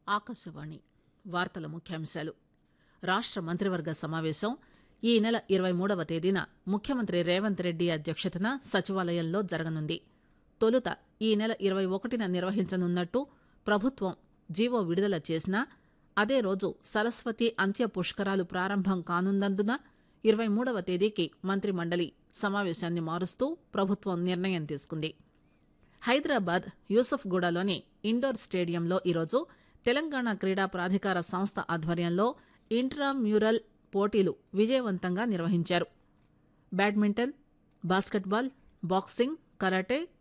ఆకాశవాణి వార్తల ముఖ్యాంశాలు రాష్ట మంత్రివర్గ సమావేశం ఈ నెల ఇరవై మూడవ తేదీన ముఖ్యమంత్రి రేవంత్ రెడ్డి అధ్యక్షతన సచివాలయంలో జరగనుంది తొలుత ఈ నెల ఇరవై ఒకటిన నిర్వహించనున్నట్టు ప్రభుత్వం జీవో విడుదల చేసినా అదే రోజు సరస్వతి అంత్య పుష్కరాలు ప్రారంభం కానున్నందున ఇరవై మూడవ తేదీకి మంత్రిమండలి సమావేశాన్ని మారుస్తూ ప్రభుత్వం నిర్ణయం తీసుకుంది హైదరాబాద్ యూసఫ్గూడలోని ఇండోర్ స్టేడియంలో ఈరోజు తెలంగాణ క్రీడా ప్రాధికార సంస్థ ఆధ్వర్యంలో ఇంట్రా మ్యూరల్ పోటీలు విజయవంతంగా నిర్వహించారు బ్యాడ్మింటన్ బాస్కెట్బాల్ బాక్సింగ్ కరాటే